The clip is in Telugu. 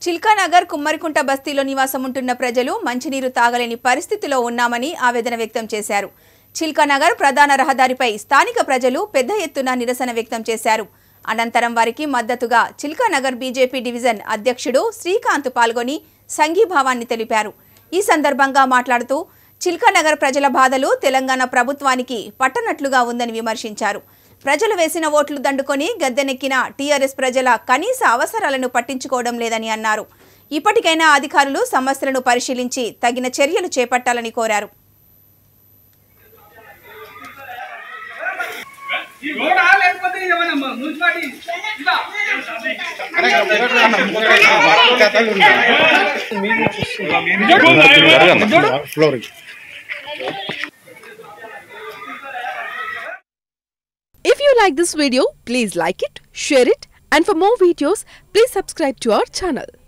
చిల్కానగర్ కుమ్మరికుంట బస్తీలో నివాసం ఉంటున్న ప్రజలు మంచినీరు తాగలేని పరిస్థితిలో ఉన్నామని ఆవేదన వ్యక్తం చేశారు చిల్కానగర్ ప్రధాన రహదారిపై స్థానిక ప్రజలు పెద్ద ఎత్తున నిరసన వ్యక్తం చేశారు అనంతరం వారికి మద్దతుగా చిల్కానగర్ బీజేపీ డివిజన్ అధ్యక్షుడు శ్రీకాంత్ పాల్గొని సంఘీభావాన్ని తెలిపారు ఈ సందర్భంగా మాట్లాడుతూ చిల్కానగర్ ప్రజల బాధలు తెలంగాణ ప్రభుత్వానికి పట్టనట్లుగా ఉందని విమర్శించారు ప్రజలు వేసిన ఓట్లు దండుకొని గద్దెనెక్కిన టీఆర్ఎస్ ప్రజల కనీస అవసరాలను పట్టించుకోవడం లేదని అన్నారు ఇప్పటికైనా అధికారులు సమస్యలను పరిశీలించి తగిన చర్యలు చేపట్టాలని కోరారు ఈ రోడ్ ఆ లేకపోతే ఏమైనా మున్సిపాలిటీ ఇలా If you like this video, please like it, share it, and for more videos, please subscribe to our channel.